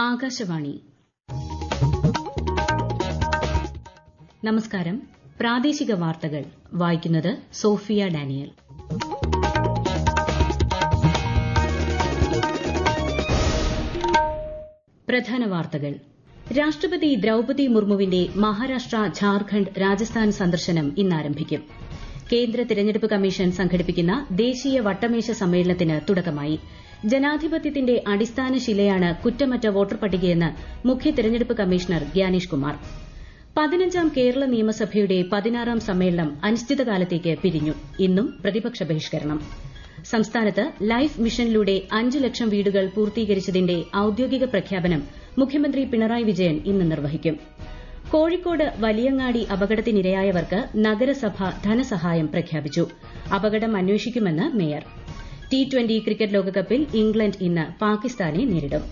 ആകാശവാണി നമസ്കാരം പ്രാദേശിക വാർത്തകൾ വായിക്കുന്നത് സോഫിയ ഡാനിയൽ പ്രധാന വാർത്തകൾ രാഷ്ട്രപതി ദ്രൌപതി മുർമുവിന്റെ മഹാരാഷ്ട്ര ഝാർഖണ്ഡ് രാജസ്ഥാൻ സന്ദർശനം ഇന്ന് ആരംഭിക്കും കേന്ദ്ര തിരഞ്ഞെടുപ്പ് കമ്മീഷൻ സംഘടിപ്പിക്കുന്ന ദേശീയ വട്ടമേശ സമ്മേളനത്തിന് തുടക്കമായി ജനാധിപത്യത്തിന്റെ അടിസ്ഥാന ശിലയാണ് കുറ്റമറ്റ വോട്ടർ പട്ടികയെന്ന് മുഖ്യ തിരഞ്ഞെടുപ്പ് കമ്മീഷണർ ഗ്യാനേഷ് കുമാർ പതിനഞ്ചാം കേരള നിയമസഭയുടെ പതിനാറാം സമ്മേളനം അനിശ്ചിതകാലത്തേക്ക് പിരിഞ്ഞു ഇന്നും പ്രതിപക്ഷ ബഹിഷ്കരണം സംസ്ഥാനത്ത് ലൈഫ് മിഷനിലൂടെ അഞ്ച് ലക്ഷം വീടുകൾ പൂർത്തീകരിച്ചതിന്റെ ഔദ്യോഗിക പ്രഖ്യാപനം മുഖ്യമന്ത്രി പിണറായി വിജയൻ ഇന്ന് നിർവഹിക്കും കോഴിക്കോട് വലിയങ്ങാടി അപകടത്തിനിരയായവർക്ക് നഗരസഭ ധനസഹായം പ്രഖ്യാപിച്ചു അപകടം അന്വേഷിക്കുമെന്ന് മേയർ ടി ട്വന്റി ക്രിക്കറ്റ് ലോകകപ്പിൽ ഇംഗ്ലണ്ട് ഇന്ന് പാകിസ്ഥാനെ നേരിടും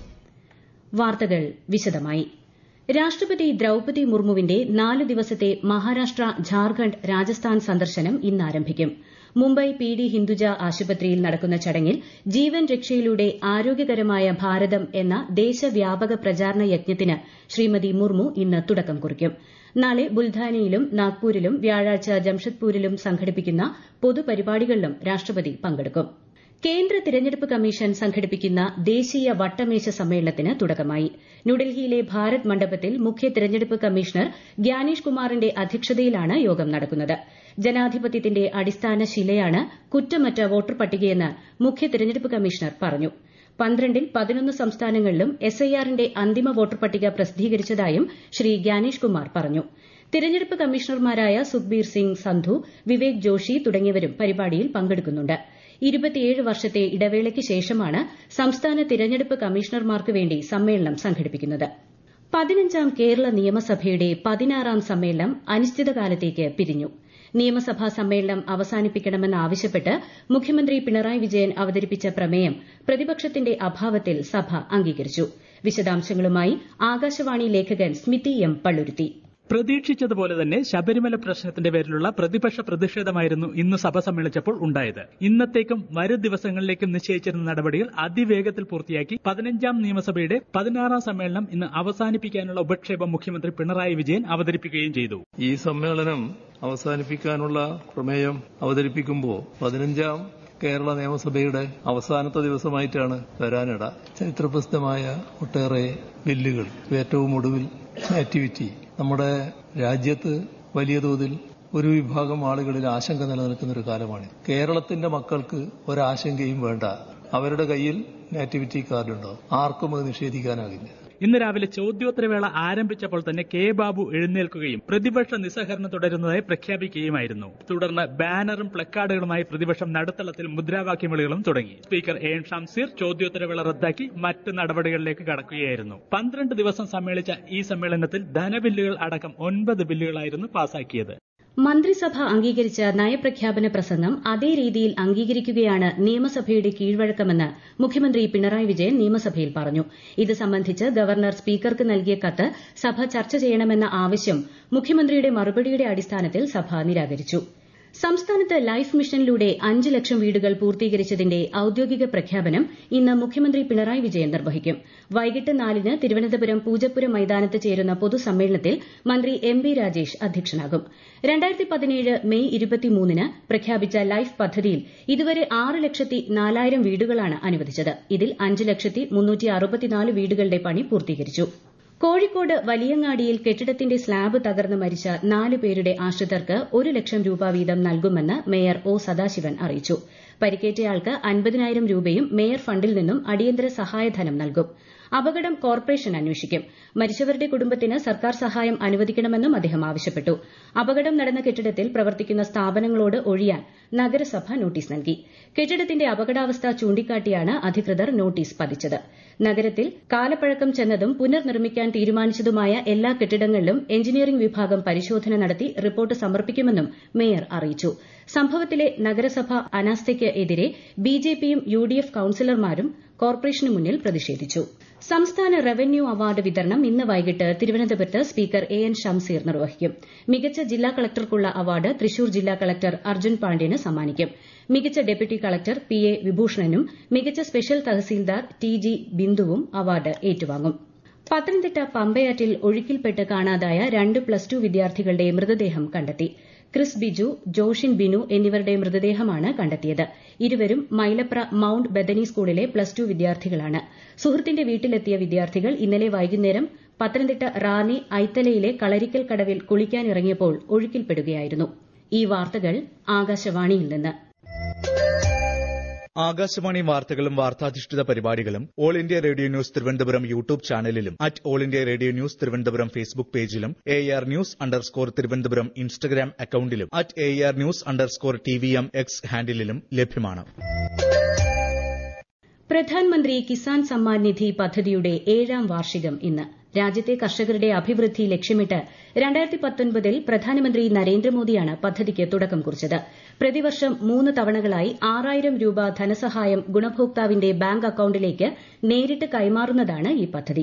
വാർത്തകൾ വിശദമായി രാഷ്ട്രപതി ദ്രൌപതി മുർമുവിന്റെ നാല് ദിവസത്തെ മഹാരാഷ്ട്ര ഝാർഖണ്ഡ് രാജസ്ഥാൻ സന്ദർശനം ഇന്ന് ആരംഭിക്കും മുംബൈ പി ഡി ഹിന്ദുജ ആശുപത്രിയിൽ നടക്കുന്ന ചടങ്ങിൽ ജീവൻ രക്ഷയിലൂടെ ആരോഗ്യകരമായ ഭാരതം എന്ന ദേശവ്യാപക പ്രചാരണ യജ്ഞത്തിന് ശ്രീമതി മുർമു ഇന്ന് തുടക്കം കുറിക്കും നാളെ ബുൽധാനയിലും നാഗ്പൂരിലും വ്യാഴാഴ്ച ജംഷഡ്പൂരിലും സംഘടിപ്പിക്കുന്ന പൊതുപരിപാടികളിലും രാഷ്ട്രപതി പങ്കെടുക്കും കേന്ദ്ര തിരഞ്ഞെടുപ്പ് കമ്മീഷൻ സംഘടിപ്പിക്കുന്ന ദേശീയ വട്ടമേശ സമ്മേളനത്തിന് തുടക്കമായി ന്യൂഡൽഹിയിലെ ഭാരത് മണ്ഡപത്തിൽ മുഖ്യ തിരഞ്ഞെടുപ്പ് കമ്മീഷണർ ഗ്യാനേഷ് കുമാറിന്റെ അധ്യക്ഷതയിലാണ് യോഗം നടക്കുന്നത് ജനാധിപത്യത്തിന്റെ അടിസ്ഥാന ശിലയാണ് കുറ്റമറ്റ വോട്ടർ പട്ടികയെന്ന് മുഖ്യ തിരഞ്ഞെടുപ്പ് കമ്മീഷണർ പറഞ്ഞു പന്ത്രണ്ടിൽ പതിനൊന്ന് സംസ്ഥാനങ്ങളിലും എസ്ഐആറിന്റെ അന്തിമ വോട്ടർ പട്ടിക പ്രസിദ്ധീകരിച്ചതായും ശ്രീ ഗ്യാനേഷ് കുമാർ പറഞ്ഞു തിരഞ്ഞെടുപ്പ് കമ്മീഷണർമാരായ സുഖ്ബീർ സിംഗ് സന്ധു വിവേക് ജോഷി തുടങ്ങിയവരും പരിപാടിയിൽ പങ്കെടുക്കുന്നുണ്ട് ഇരുപത്തിയേഴ് വർഷത്തെ ഇടവേളയ്ക്ക് ശേഷമാണ് സംസ്ഥാന തിരഞ്ഞെടുപ്പ് കമ്മീഷണർമാർക്ക് വേണ്ടി സമ്മേളനം സംഘടിപ്പിക്കുന്നത് പതിനഞ്ചാം കേരള നിയമസഭയുടെ പതിനാറാം സമ്മേളനം അനിശ്ചിതകാലത്തേക്ക് പിരിഞ്ഞു നിയമസഭാ സമ്മേളനം അവസാനിപ്പിക്കണമെന്നാവശ്യപ്പെട്ട് മുഖ്യമന്ത്രി പിണറായി വിജയൻ അവതരിപ്പിച്ച പ്രമേയം പ്രതിപക്ഷത്തിന്റെ അഭാവത്തിൽ സഭ അംഗീകരിച്ചു വിശദാംശങ്ങളുമായി ആകാശവാണി ലേഖകൻ സ്മിതി എം പള്ളുരുത്തി പ്രതീക്ഷിച്ചതുപോലെ തന്നെ ശബരിമല പ്രശ്നത്തിന്റെ പേരിലുള്ള പ്രതിപക്ഷ പ്രതിഷേധമായിരുന്നു ഇന്ന് സഭ സമ്മേളിച്ചപ്പോൾ ഉണ്ടായത് ഇന്നത്തേക്കും വരും ദിവസങ്ങളിലേക്കും നിശ്ചയിച്ചിരുന്ന നടപടികൾ അതിവേഗത്തിൽ പൂർത്തിയാക്കി പതിനഞ്ചാം നിയമസഭയുടെ പതിനാറാം സമ്മേളനം ഇന്ന് അവസാനിപ്പിക്കാനുള്ള ഉപക്ഷേപം മുഖ്യമന്ത്രി പിണറായി വിജയൻ അവതരിപ്പിക്കുകയും ചെയ്തു ഈ സമ്മേളനം അവസാനിപ്പിക്കാനുള്ള പ്രമേയം അവതരിപ്പിക്കുമ്പോൾ പതിനഞ്ചാം കേരള നിയമസഭയുടെ അവസാനത്തെ ദിവസമായിട്ടാണ് വരാനിട ചരിത്രപ്രസിദ്ധമായ ഒട്ടേറെ ബില്ലുകൾ ഏറ്റവും ഒടുവിൽ ആക്ടിവിറ്റി നമ്മുടെ രാജ്യത്ത് വലിയ തോതിൽ ഒരു വിഭാഗം ആളുകളിൽ ആശങ്ക നിലനിൽക്കുന്ന ഒരു കാലമാണ് കേരളത്തിന്റെ മക്കൾക്ക് ഒരാശങ്കയും വേണ്ട അവരുടെ കയ്യിൽ നാറ്റിവിറ്റി കാർഡുണ്ടോ ആർക്കും അത് നിഷേധിക്കാനാകില്ല ഇന്ന് രാവിലെ ചോദ്യോത്തരവേള ആരംഭിച്ചപ്പോൾ തന്നെ കെ ബാബു എഴുന്നേൽക്കുകയും പ്രതിപക്ഷ നിസ്സഹകരണം തുടരുന്നതായി പ്രഖ്യാപിക്കുകയുമായിരുന്നു തുടർന്ന് ബാനറും പ്ലക്കാർഡുകളുമായി പ്രതിപക്ഷം നടുത്തളത്തിൽ മുദ്രാവാക്യം വിളികളും തുടങ്ങി സ്പീക്കർ എ എൻ ഷംസീർ ചോദ്യോത്തരവേള റദ്ദാക്കി മറ്റ് നടപടികളിലേക്ക് കടക്കുകയായിരുന്നു പന്ത്രണ്ട് ദിവസം സമ്മേളിച്ച ഈ സമ്മേളനത്തിൽ ധനബില്ലുകൾ അടക്കം ഒൻപത് ബില്ലുകളായിരുന്നു പാസാക്കിയത് മന്ത്രിസഭ അംഗീകരിച്ച നയപ്രഖ്യാപന പ്രസംഗം അതേ രീതിയിൽ അംഗീകരിക്കുകയാണ് നിയമസഭയുടെ കീഴ്വഴക്കമെന്ന് മുഖ്യമന്ത്രി പിണറായി വിജയൻ നിയമസഭയിൽ പറഞ്ഞു ഇത് സംബന്ധിച്ച് ഗവർണർ സ്പീക്കർക്ക് നൽകിയ കത്ത് സഭ ചർച്ച ചെയ്യണമെന്ന ആവശ്യം മുഖ്യമന്ത്രിയുടെ മറുപടിയുടെ അടിസ്ഥാനത്തിൽ സഭ നിരാകരിച്ചു സംസ്ഥാനത്ത് ലൈഫ് മിഷനിലൂടെ അഞ്ച് ലക്ഷം വീടുകൾ പൂർത്തീകരിച്ചതിന്റെ ഔദ്യോഗിക പ്രഖ്യാപനം ഇന്ന് മുഖ്യമന്ത്രി പിണറായി വിജയൻ നിർവഹിക്കും വൈകിട്ട് നാലിന് തിരുവനന്തപുരം പൂജപ്പുര മൈതാനത്ത് ചേരുന്ന പൊതുസമ്മേളനത്തിൽ മന്ത്രി എം ബി രാജേഷ് അധ്യക്ഷനാകും മെയ് ഇരുപത്തിമൂന്നിന് പ്രഖ്യാപിച്ച ലൈഫ് പദ്ധതിയിൽ ഇതുവരെ ആറ് ലക്ഷത്തി നാലായിരം വീടുകളാണ് അനുവദിച്ചത് ഇതിൽ അഞ്ച് ലക്ഷത്തി മുന്നൂറ്റി അറുപത്തിനാല് വീടുകളുടെ പണി പൂർത്തീകരിച്ചു കോഴിക്കോട് വലിയങ്ങാടിയിൽ കെട്ടിടത്തിന്റെ സ്ലാബ് തകർന്ന് മരിച്ച നാല് പേരുടെ ആശ്രിതർക്ക് ഒരു ലക്ഷം രൂപ വീതം നൽകുമെന്ന് മേയർ ഒ സദാശിവൻ അറിയിച്ചു പരിക്കേറ്റയാൾക്ക് അൻപതിനായിരം രൂപയും മേയർ ഫണ്ടിൽ നിന്നും അടിയന്തര സഹായധനം നൽകും അപകടം കോർപ്പറേഷൻ അന്വേഷിക്കും മരിച്ചവരുടെ കുടുംബത്തിന് സർക്കാർ സഹായം അനുവദിക്കണമെന്നും അദ്ദേഹം ആവശ്യപ്പെട്ടു അപകടം നടന്ന കെട്ടിടത്തിൽ പ്രവർത്തിക്കുന്ന സ്ഥാപനങ്ങളോട് ഒഴിയാൻ നഗരസഭ നോട്ടീസ് നൽകി കെട്ടിടത്തിന്റെ അപകടാവസ്ഥ ചൂണ്ടിക്കാട്ടിയാണ് അധികൃതർ നോട്ടീസ് പതിച്ചത് നഗരത്തിൽ കാലപ്പഴക്കം ചെന്നതും പുനർനിർമ്മിക്കാൻ തീരുമാനിച്ചതുമായ എല്ലാ കെട്ടിടങ്ങളിലും എഞ്ചിനീയറിംഗ് വിഭാഗം പരിശോധന നടത്തി റിപ്പോർട്ട് സമർപ്പിക്കുമെന്നും മേയർ അറിയിച്ചു സംഭവത്തിലെ നഗരസഭ അനാസ്ഥയ്ക്ക് എതിരെ ബിജെപിയും യുഡിഎഫ് കൌൺസിലർമാരും കോർപ്പറേഷന് മുന്നിൽ പ്രതിഷേധിച്ചു സംസ്ഥാന റവന്യൂ അവാർഡ് വിതരണം ഇന്ന് വൈകിട്ട് തിരുവനന്തപുരത്ത് സ്പീക്കർ എ എൻ ഷംസീർ നിർവഹിക്കും മികച്ച ജില്ലാ കളക്ടർക്കുള്ള അവാർഡ് തൃശൂർ ജില്ലാ കളക്ടർ അർജുൻ പാണ്ഡ്യന് സമ്മാനിക്കും മികച്ച ഡെപ്യൂട്ടി കളക്ടർ പി എ വിഭൂഷണനും മികച്ച സ്പെഷ്യൽ തഹസീൽദാർ ടി ജി ബിന്ദുവും അവാർഡ് ഏറ്റുവാങ്ങും പത്തനംതിട്ട പമ്പയാറ്റിൽ ഒഴുക്കിൽപ്പെട്ട് കാണാതായ രണ്ട് പ്ലസ് ടു വിദ്യാർത്ഥികളുടെ മൃതദേഹം കണ്ടെത്തി ക്രിസ് ബിജു ജോഷിൻ ബിനു എന്നിവരുടെ മൃതദേഹമാണ് കണ്ടെത്തിയത് ഇരുവരും മൈലപ്ര മൌണ്ട് ബദനി സ്കൂളിലെ പ്ലസ് ടു വിദ്യാർത്ഥികളാണ് സുഹൃത്തിന്റെ വീട്ടിലെത്തിയ വിദ്യാർത്ഥികൾ ഇന്നലെ വൈകുന്നേരം പത്തനംതിട്ട റാന്നി ഐത്തലയിലെ കളരിക്കൽ കടവിൽ കുളിക്കാനിറങ്ങിയപ്പോൾ ഒഴുക്കിൽപ്പെടുകയായിരുന്നു ഈ വാർത്തകൾ ആകാശവാണിയിൽ നിന്ന് ആകാശവാണി വാർത്തകളും വാർത്താധിഷ്ഠിത പരിപാടികളും all India radio news Thiruvananthapuram YouTube ചാനലിലും at all India radio news Thiruvananthapuram Facebook പേജിലും A R news underscore Thiruvananthapuram Instagram അക്കൌണ്ടിലും at A R news underscore T V M X ഹാൻഡിലും ലഭ്യമാണ് പ്രധാൻമന്ത്രി കിസാൻ സമ്മാൻ നിധി പദ്ധതിയുടെ ഏഴാം വാർഷികം ഇന്ന് രാജ്യത്തെ കർഷകരുടെ അഭിവൃദ്ധി ലക്ഷ്യമിട്ട് രണ്ടായിരത്തി പത്തൊൻപതിൽ പ്രധാനമന്ത്രി നരേന്ദ്രമോദിയാണ് പദ്ധതിക്ക് തുടക്കം കുറിച്ചത് പ്രതിവർഷം മൂന്ന് തവണകളായി ആറായിരം രൂപ ധനസഹായം ഗുണഭോക്താവിന്റെ ബാങ്ക് അക്കൌണ്ടിലേക്ക് നേരിട്ട് കൈമാറുന്നതാണ് ഈ പദ്ധതി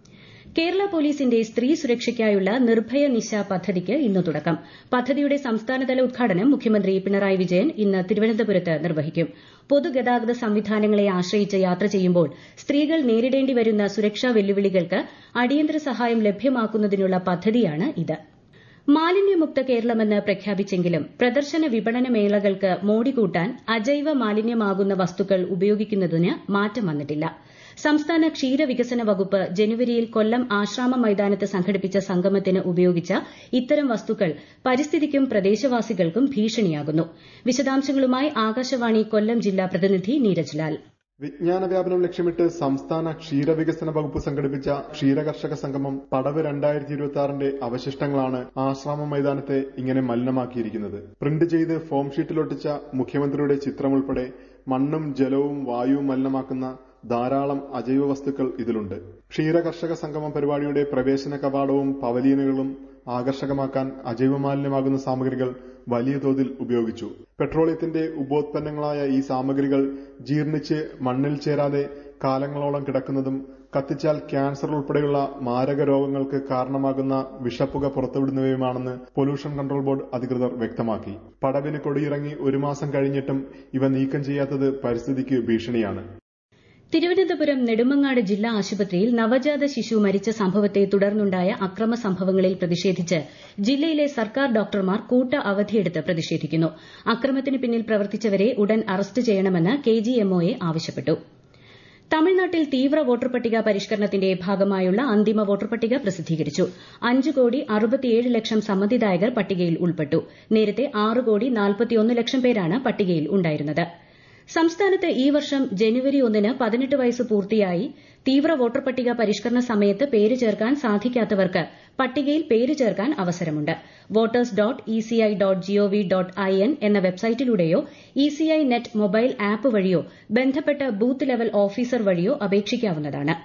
കേരള പോലീസിന്റെ സ്ത്രീ സുരക്ഷയ്ക്കായുള്ള നിർഭയ നിശ പദ്ധതിക്ക് ഇന്ന് തുടക്കം പദ്ധതിയുടെ സംസ്ഥാനതല ഉദ്ഘാടനം മുഖ്യമന്ത്രി പിണറായി വിജയൻ ഇന്ന് തിരുവനന്തപുരത്ത് നിർവഹിക്കും പൊതുഗതാഗത സംവിധാനങ്ങളെ ആശ്രയിച്ച് യാത്ര ചെയ്യുമ്പോൾ സ്ത്രീകൾ നേരിടേണ്ടി വരുന്ന സുരക്ഷാ വെല്ലുവിളികൾക്ക് അടിയന്തര സഹായം ലഭ്യമാക്കുന്നതിനുള്ള പദ്ധതിയാണ് ഇത് മാലിന്യമുക്ത കേരളമെന്ന് പ്രഖ്യാപിച്ചെങ്കിലും പ്രദർശന വിപണന മേളകൾക്ക് മോടി കൂട്ടാൻ അജൈവ മാലിന്യമാകുന്ന വസ്തുക്കൾ ഉപയോഗിക്കുന്നതിന് മാറ്റം വന്നിട്ടില്ല സംസ്ഥാന ക്ഷീരവികസന വകുപ്പ് ജനുവരിയിൽ കൊല്ലം ആശ്രാമം മൈതാനത്ത് സംഘടിപ്പിച്ച സംഗമത്തിന് ഉപയോഗിച്ച ഇത്തരം വസ്തുക്കൾ പരിസ്ഥിതിക്കും പ്രദേശവാസികൾക്കും ഭീഷണിയാകുന്നു വിശദാംശങ്ങളുമായി ആകാശവാണി കൊല്ലം ജില്ലാ പ്രതിനിധി നീരജ് ലാൽ വിജ്ഞാന വ്യാപനം ലക്ഷ്യമിട്ട് സംസ്ഥാന ക്ഷീരവികസന വകുപ്പ് സംഘടിപ്പിച്ച ക്ഷീരകർഷക സംഗമം പടവ് രണ്ടായിരത്തി ഇരുപത്തി ആറിന്റെ അവശിഷ്ടങ്ങളാണ് ആശ്രാമ മൈതാനത്തെ ഇങ്ങനെ മലിനമാക്കിയിരിക്കുന്നത് പ്രിന്റ് ചെയ്ത് ഫോം ഷീറ്റിലൊട്ടിച്ച മുഖ്യമന്ത്രിയുടെ ചിത്രമുൾപ്പെടെ മണ്ണും ജലവും വായുവും മലിനമാക്കുന്ന ധാരാളം അജൈവ വസ്തുക്കൾ ഇതിലുണ്ട് ക്ഷീരകർഷക സംഗമം പരിപാടിയുടെ പ്രവേശന കവാടവും പവലിയനുകളും ആകർഷകമാക്കാൻ അജൈവമാലിന്യമാകുന്ന സാമഗ്രികൾ വലിയ തോതിൽ ഉപയോഗിച്ചു പെട്രോളിയത്തിന്റെ ഉപോത്പന്നങ്ങളായ ഈ സാമഗ്രികൾ ജീർണിച്ച് മണ്ണിൽ ചേരാതെ കാലങ്ങളോളം കിടക്കുന്നതും കത്തിച്ചാൽ ക്യാൻസർ ഉൾപ്പെടെയുള്ള മാരക രോഗങ്ങൾക്ക് കാരണമാകുന്ന വിഷപ്പുക പുറത്തുവിടുന്നവയുമാണെന്ന് പൊല്യൂഷൻ കൺട്രോൾ ബോർഡ് അധികൃതർ വ്യക്തമാക്കി പടവിന് കൊടിയിറങ്ങി ഒരു മാസം കഴിഞ്ഞിട്ടും ഇവ നീക്കം ചെയ്യാത്തത് പരിസ്ഥിതിക്ക് ഭീഷണിയാണ് തിരുവനന്തപുരം നെടുമങ്ങാട് ജില്ലാ ആശുപത്രിയിൽ നവജാത ശിശു മരിച്ച സംഭവത്തെ തുടർന്നുണ്ടായ അക്രമ സംഭവങ്ങളിൽ പ്രതിഷേധിച്ച് ജില്ലയിലെ സർക്കാർ ഡോക്ടർമാർ കൂട്ട അവധിയെടുത്ത് പ്രതിഷേധിക്കുന്നു അക്രമത്തിന് പിന്നിൽ പ്രവർത്തിച്ചവരെ ഉടൻ അറസ്റ്റ് ചെയ്യണമെന്ന് കെജിഎംഒയെ ആവശ്യപ്പെട്ടു തമിഴ്നാട്ടിൽ തീവ്ര വോട്ടർ പട്ടിക പരിഷ്കരണത്തിന്റെ ഭാഗമായുള്ള അന്തിമ വോട്ടർ പട്ടിക പ്രസിദ്ധീകരിച്ചു അഞ്ച് കോടി അറുപത്തിയേഴ് ലക്ഷം സമ്മതിദായകർ പട്ടികയിൽ ഉൾപ്പെട്ടു നേരത്തെ ആറ് കോടി നാൽപ്പത്തിയൊന്ന് ലക്ഷം പേരാണ് പട്ടികയിൽ ഉണ്ടായിരുന്നത് സംസ്ഥാനത്ത് ഈ വർഷം ജനുവരി ഒന്നിന് പതിനെട്ട് വയസ്സ് പൂർത്തിയായി തീവ്ര വോട്ടർ പട്ടിക പരിഷ്കരണ സമയത്ത് പേര് ചേർക്കാൻ സാധിക്കാത്തവർക്ക് പട്ടികയിൽ പേര് ചേർക്കാൻ അവസരമുണ്ട് voters dot ECI dot GOV dot I N എന്ന വെബ്സൈറ്റിലൂടെയോ ഇസിഐ നെറ്റ് മൊബൈൽ ആപ്പ് വഴിയോ ബന്ധപ്പെട്ട ബൂത്ത് ലെവൽ ഓഫീസർ വഴിയോ അപേക്ഷിക്കാവുന്നതാണ്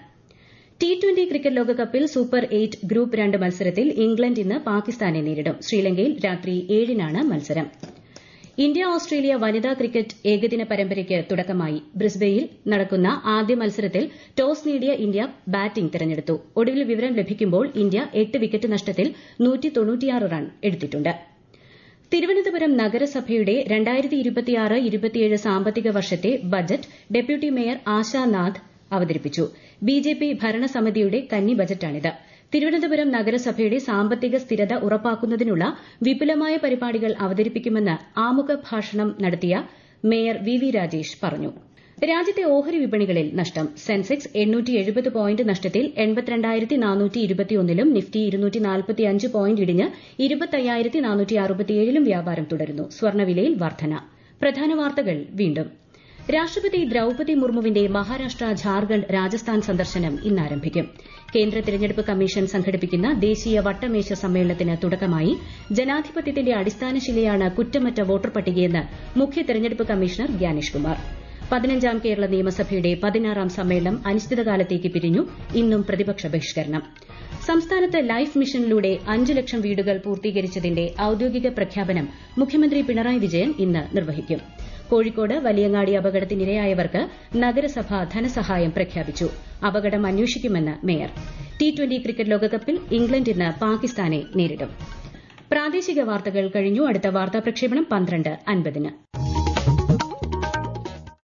ടി ട്വന്റി ക്രിക്കറ്റ് ലോകകപ്പിൽ സൂപ്പർ എയ്റ്റ് ഗ്രൂപ്പ് രണ്ട് മത്സരത്തിൽ ഇംഗ്ലണ്ട് ഇന്ന് പാകിസ്ഥാനെ നേരിടും ശ്രീലങ്കയിൽ രാത്രി ഏഴിനാണ് മത്സരം ഇന്ത്യ ഓസ്ട്രേലിയ വനിതാ ക്രിക്കറ്റ് ഏകദിന പരമ്പരയ്ക്ക് തുടക്കമായി ബ്രിസ്ബെയിൽ നടക്കുന്ന ആദ്യ മത്സരത്തിൽ ടോസ് നേടിയ ഇന്ത്യ ബാറ്റിംഗ് തിരഞ്ഞെടുത്തു ഒടുവിൽ വിവരം ലഭിക്കുമ്പോൾ ഇന്ത്യ എട്ട് വിക്കറ്റ് നഷ്ടത്തിൽ റൺ എടുത്തിട്ടുണ്ട് തിരുവനന്തപുരം നഗരസഭയുടെ സാമ്പത്തിക വർഷത്തെ ബജറ്റ് ഡെപ്യൂട്ടി മേയർ ആശാനാഥ് അവതരിപ്പിച്ചു ബിജെപി ഭരണസമിതിയുടെ കന്നി ബജറ്റാണിത് തിരുവനന്തപുരം നഗരസഭയുടെ സാമ്പത്തിക സ്ഥിരത ഉറപ്പാക്കുന്നതിനുള്ള വിപുലമായ പരിപാടികൾ അവതരിപ്പിക്കുമെന്ന് ആമുഖ ഭാഷണം നടത്തിയ മേയർ വി വി രാജേഷ് പറഞ്ഞു രാജ്യത്തെ ഓഹരി വിപണികളിൽ നഷ്ടം സെൻസെക്സ് എണ്ണൂറ്റി എഴുപത് പോയിന്റ് നഷ്ടത്തിൽ എൺപത്തിരണ്ടായിരത്തി നാനൂറ്റി ഇരുപത്തിയൊന്നിലും നിഫ്റ്റി ഇരുന്നൂറ്റി നാൽപ്പത്തിയഞ്ച് പോയിന്റ് ഇടിഞ്ഞ് ഇരുപത്തയ്യായിരത്തി നാനൂറ്റി അറുപത്തിയേഴിലും വ്യാപാരം തുടരുന്നു സ്വർണ്ണവിലയിൽ വർധന പ്രധാന വാർത്തകൾ വീണ്ടും രാഷ്ട്രപതി ദ്രൌപതി മുർമുവിന്റെ മഹാരാഷ്ട്ര ഝാർഖണ്ഡ് രാജസ്ഥാൻ സന്ദർശനം ഇന്ന് ആരംഭിക്കും കേന്ദ്ര തിരഞ്ഞെടുപ്പ് കമ്മീഷൻ സംഘടിപ്പിക്കുന്ന ദേശീയ വട്ടമേശ സമ്മേളനത്തിന് തുടക്കമായി ജനാധിപത്യത്തിന്റെ അടിസ്ഥാനശിലയാണ് കുറ്റമറ്റ വോട്ടർ പട്ടികയെന്ന് മുഖ്യ തെരഞ്ഞെടുപ്പ് കമ്മീഷണർ ഗ്യാനേഷ് കുമാർ പതിനഞ്ചാം കേരള നിയമസഭയുടെ പതിനാറാം സമ്മേളനം അനിശ്ചിതകാലത്തേക്ക് പിരിഞ്ഞു ഇന്നും പ്രതിപക്ഷ ബഹിഷ്കരണം സംസ്ഥാനത്ത് ലൈഫ് മിഷനിലൂടെ അഞ്ച് ലക്ഷം വീടുകൾ പൂർത്തീകരിച്ചതിന്റെ ഔദ്യോഗിക പ്രഖ്യാപനം മുഖ്യമന്ത്രി പിണറായി വിജയൻ ഇന്ന് നിർവഹിക്കും കോഴിക്കോട് വലിയങ്ങാടി അപകടത്തിനിരയായവർക്ക് നഗരസഭ ധനസഹായം പ്രഖ്യാപിച്ചു അപകടം അന്വേഷിക്കുമെന്ന് മേയർ ടി ട്വന്റി ക്രിക്കറ്റ് ലോകകപ്പിൽ ഇംഗ്ലണ്ട് ഇന്ന് പാകിസ്ഥാനെ നേരിടും പ്രാദേശിക വാർത്തകൾ കഴിഞ്ഞു അടുത്ത വാർത്താ പ്രക്ഷേപണം പന്ത്രണ്ട് അൻപതിന്